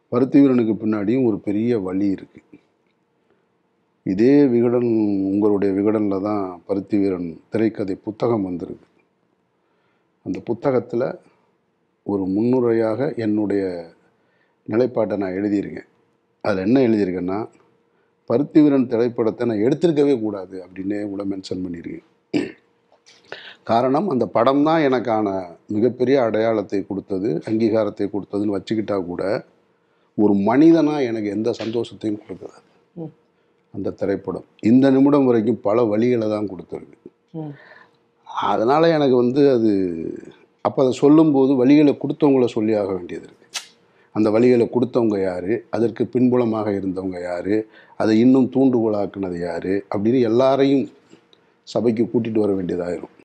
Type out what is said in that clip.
பருத்தி வீரனுக்கு பின்னாடியும் ஒரு பெரிய வழி இருக்குது இதே விகடன் உங்களுடைய விகடனில் தான் பருத்தி வீரன் திரைக்கதை புத்தகம் வந்திருக்கு அந்த புத்தகத்தில் ஒரு முன்னுரையாக என்னுடைய நிலைப்பாட்டை நான் எழுதியிருக்கேன் அதில் என்ன எழுதியிருக்கேன்னா பருத்தி வீரன் திரைப்படத்தை நான் எடுத்திருக்கவே கூடாது அப்படின்னே கூட மென்ஷன் பண்ணியிருக்கேன் காரணம் அந்த படம் தான் எனக்கான மிகப்பெரிய அடையாளத்தை கொடுத்தது அங்கீகாரத்தை கொடுத்ததுன்னு வச்சுக்கிட்டா கூட ஒரு மனிதனாக எனக்கு எந்த சந்தோஷத்தையும் கொடுக்காது ம். அந்த திரைப்படம் இந்த நிமிடம் வரைக்கும் பல வழிகளை தான் கொடுத்துருக்கு ம். அதனால் எனக்கு வந்து அது அப்போ அதை சொல்லும்போது வழிகளை கொடுத்தவங்கள சொல்லி ஆக வேண்டியது இருக்குது அந்த வழிகளை கொடுத்தவங்க யார் அதற்கு பின்புலமாக இருந்தவங்க யார் அதை இன்னும் தூண்டுகோலாக்குனது யார் அப்படின்னு எல்லாரையும் சபைக்கு கூட்டிகிட்டு வர வேண்டியதாயிரும்